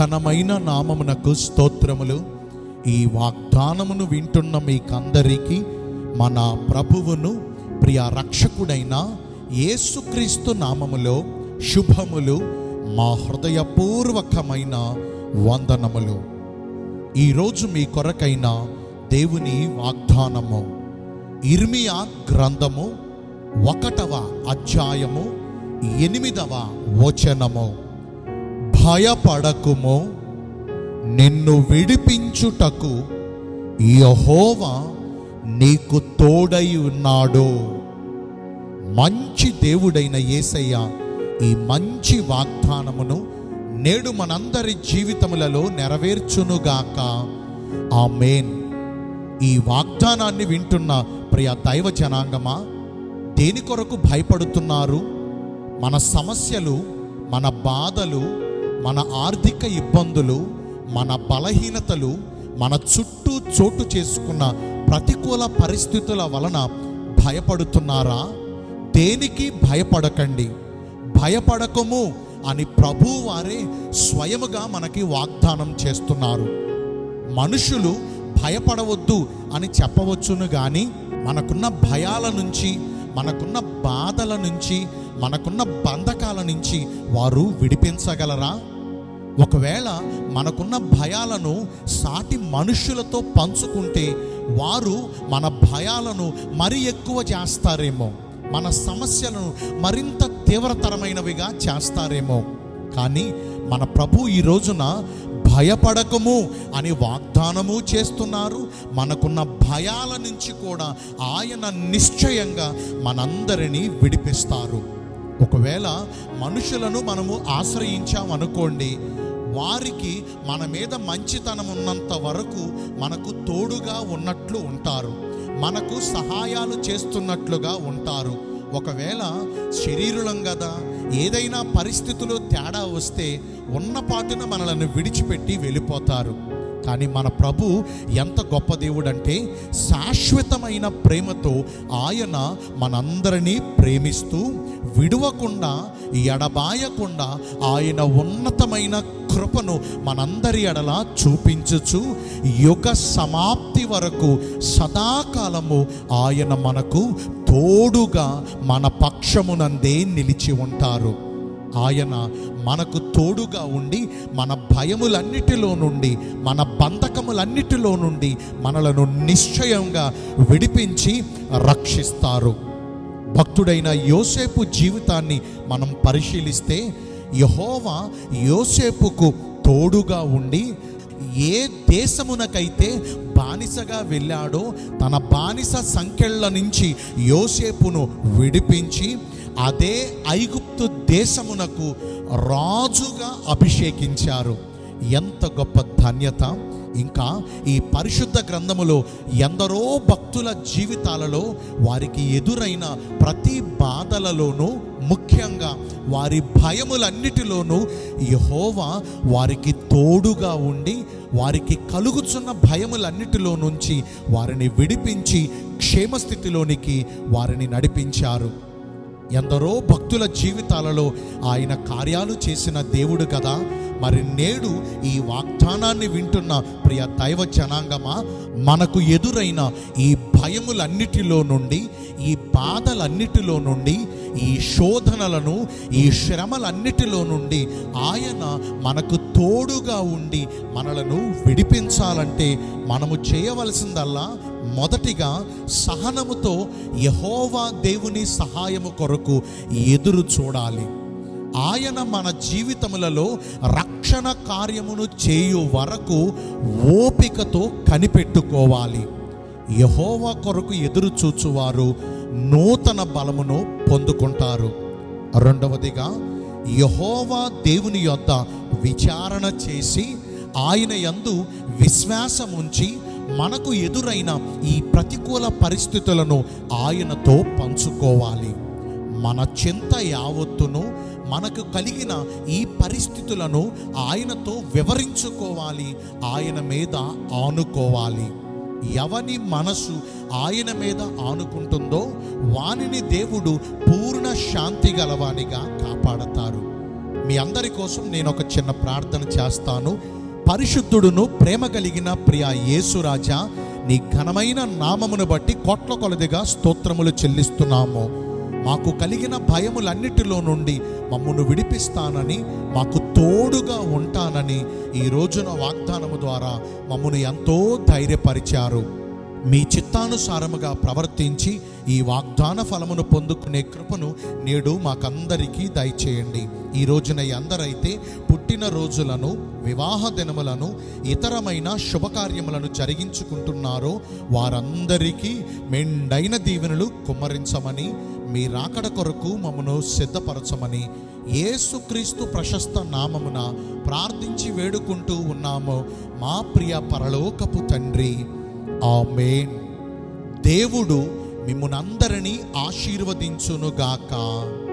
ఘనమైన నామమునకు స్తోత్రములు ఈ వాగ్దానమును వింటున్న మీకందరికీ మన ప్రభువును ప్రియ రక్షకుడైన యేసుక్రీస్తు నామములో శుభములు మా హృదయపూర్వకమైన వందనములు ఈరోజు మీ కొరకైన దేవుని వాగ్దానము ఇర్మియా గ్రంథము ఒకటవ అధ్యాయము ఎనిమిదవ వచనము భయపడకుము నిన్ను విడిపించుటకు యహోవా నీకు తోడై ఉన్నాడు మంచి దేవుడైన యేసయ్య ఈ మంచి వాగ్దానమును నేడు మనందరి జీవితములలో నెరవేర్చునుగాక ఆమేన్ ఈ వాగ్దానాన్ని వింటున్న ప్రియ దైవ జనాంగమా దేని కొరకు భయపడుతున్నారు మన సమస్యలు మన బాధలు మన ఆర్థిక ఇబ్బందులు మన బలహీనతలు మన చుట్టూ చోటు చేసుకున్న ప్రతికూల పరిస్థితుల వలన భయపడుతున్నారా దేనికి భయపడకండి భయపడకము అని ప్రభు వారే స్వయముగా మనకి వాగ్దానం చేస్తున్నారు మనుషులు భయపడవద్దు అని చెప్పవచ్చును కానీ మనకున్న భయాల నుంచి మనకున్న బాధల నుంచి మనకున్న బంధకాల నుంచి వారు విడిపించగలరా ఒకవేళ మనకున్న భయాలను సాటి మనుషులతో పంచుకుంటే వారు మన భయాలను మరి ఎక్కువ చేస్తారేమో మన సమస్యలను మరింత తీవ్రతరమైనవిగా చేస్తారేమో కానీ మన ప్రభు ఈ రోజున భయపడకము అని వాగ్దానము చేస్తున్నారు మనకున్న భయాల నుంచి కూడా ఆయన నిశ్చయంగా మనందరినీ విడిపిస్తారు ఒకవేళ మనుషులను మనము ఆశ్రయించామనుకోండి వారికి మన మీద మంచితనం ఉన్నంత వరకు మనకు తోడుగా ఉన్నట్లు ఉంటారు మనకు సహాయాలు చేస్తున్నట్లుగా ఉంటారు ఒకవేళ శరీరులం కదా ఏదైనా పరిస్థితులు తేడా వస్తే ఉన్నపాటున మనలను విడిచిపెట్టి వెళ్ళిపోతారు కానీ మన ప్రభు ఎంత గొప్ప దేవుడు అంటే శాశ్వతమైన ప్రేమతో ఆయన మనందరినీ ప్రేమిస్తూ విడువకుండా ఎడబాయకుండా ఆయన ఉన్నతమైన కృపను మనందరి ఎడల చూపించుచు యుగ సమాప్తి వరకు సదాకాలము ఆయన మనకు తోడుగా మన పక్షమునందే నిలిచి ఉంటారు ఆయన మనకు తోడుగా ఉండి మన భయములన్నిటిలో నుండి మన బంధకములన్నిటిలో నుండి మనలను నిశ్చయంగా విడిపించి రక్షిస్తారు భక్తుడైన యోసేపు జీవితాన్ని మనం పరిశీలిస్తే యహోవా యోసేపుకు తోడుగా ఉండి ఏ దేశమునకైతే బానిసగా వెళ్ళాడో తన బానిస సంఖ్యల నుంచి యోసేపును విడిపించి అదే ఐగుప్తు దేశమునకు రాజుగా అభిషేకించారు ఎంత గొప్ప ధన్యత ఇంకా ఈ పరిశుద్ధ గ్రంథములో ఎందరో భక్తుల జీవితాలలో వారికి ఎదురైన ప్రతి బాధలలోనూ ముఖ్యంగా వారి భయములన్నిటిలోనూ యహోవా వారికి తోడుగా ఉండి వారికి కలుగుచున్న భయములన్నిటిలో నుంచి వారిని విడిపించి క్షేమస్థితిలోనికి వారిని నడిపించారు ఎందరో భక్తుల జీవితాలలో ఆయన కార్యాలు చేసిన దేవుడు కదా మరి నేడు ఈ వాగ్దానాన్ని వింటున్న ప్రియ దైవ జనాంగమా మనకు ఎదురైన ఈ భయములన్నిటిలో నుండి ఈ బాధలన్నిటిలో నుండి ఈ శోధనలను ఈ శ్రమలన్నిటిలో నుండి ఆయన మనకు తోడుగా ఉండి మనలను విడిపించాలంటే మనము చేయవలసిందల్లా మొదటిగా సహనముతో యహోవా దేవుని సహాయము కొరకు ఎదురు చూడాలి ఆయన మన జీవితములలో రక్షణ కార్యమును చేయు వరకు ఓపికతో కనిపెట్టుకోవాలి యహోవా కొరకు ఎదురు చూచువారు నూతన బలమును పొందుకుంటారు రెండవదిగా యహోవా దేవుని యొద్ద విచారణ చేసి ఆయన యందు విశ్వాసం ఉంచి మనకు ఎదురైన ఈ ప్రతికూల పరిస్థితులను ఆయనతో పంచుకోవాలి మన చింత యావత్తును మనకు కలిగిన ఈ పరిస్థితులను ఆయనతో వివరించుకోవాలి ఆయన మీద ఆనుకోవాలి ఎవని మనసు ఆయన మీద ఆనుకుంటుందో వానిని దేవుడు పూర్ణ శాంతి గలవానిగా కాపాడతారు మీ అందరి కోసం నేను ఒక చిన్న ప్రార్థన చేస్తాను పరిశుద్ధుడును ప్రేమ కలిగిన ప్రియ యేసురాజా నీ ఘనమైన నామమును బట్టి కోట్ల కొలదిగా స్తోత్రములు చెల్లిస్తున్నాము మాకు కలిగిన భయములన్నిటిలో నుండి మమ్మను విడిపిస్తానని మాకు తోడుగా ఉంటానని ఈ రోజున వాగ్దానము ద్వారా మమ్మను ఎంతో ధైర్యపరిచారు మీ చిత్తానుసారముగా ప్రవర్తించి ఈ వాగ్దాన ఫలమును పొందుకునే కృపను నేడు మాకందరికీ దయచేయండి ఈ రోజున ఈ అందరైతే పుట్టిన రోజులను వివాహ దినములను ఇతరమైన శుభకార్యములను జరిగించుకుంటున్నారో వారందరికీ మెండైన దీవెనలు కుమ్మరించమని మీ రాకడ కొరకు మమ్మను సిద్ధపరచమని యేసుక్రీస్తు ప్రశస్త నామమున ప్రార్థించి వేడుకుంటూ ఉన్నాము మా ప్రియ పరలోకపు తండ్రి ఆమేన్ దేవుడు మిమ్మునందరినీ ఆశీర్వదించునుగాక